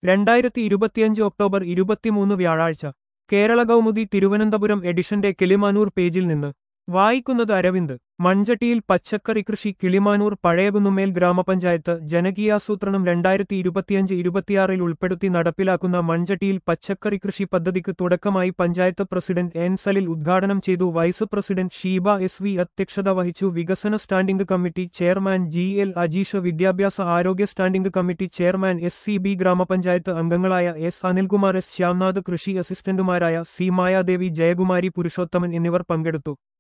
രണ്ടായിരത്തി ഇരുപത്തിയഞ്ച് ഒക്ടോബർ ഇരുപത്തിമൂന്ന് വ്യാഴാഴ്ച കേരള കൗമുദി തിരുവനന്തപുരം എഡിഷന്റെ കിളിമാനൂർ പേജിൽ നിന്ന് വായിക്കുന്നത് അരവിന്ദ് മൺചട്ടിയിൽ പച്ചക്കറി കൃഷി കിളിമാനൂർ പഴയകുന്നുമേൽ ഗ്രാമപഞ്ചായത്ത് ജനകീയാസൂത്രണം രണ്ടായിരത്തി ഇരുപത്തിയഞ്ച് ഇരുപത്തിയാറിൽ ഉൾപ്പെടുത്തി നടപ്പിലാക്കുന്ന മൺചട്ടിയിൽ പച്ചക്കറി കൃഷി പദ്ധതിക്ക് തുടക്കമായി പഞ്ചായത്ത് പ്രസിഡന്റ് എൻ സലിൽ ഉദ്ഘാടനം ചെയ്തു vice president Sheeba S V അധ്യക്ഷത വഹിച്ചു വികസന standing committee chairman G L Ajeesh വിദ്യാഭ്യാസ ആരോഗ്യ standing committee chairman S C B ഗ്രാമപഞ്ചായത്ത് അംഗങ്ങളായ എസ് അനിൽകുമാർ എസ് ശ്യാംനാഥ് കൃഷി അസിസ്റ്റന്റുമാരായ സി മായാദേവി ജയകുമാരി പുരുഷോത്തമൻ എന്നിവർ പങ്കെടുത്തു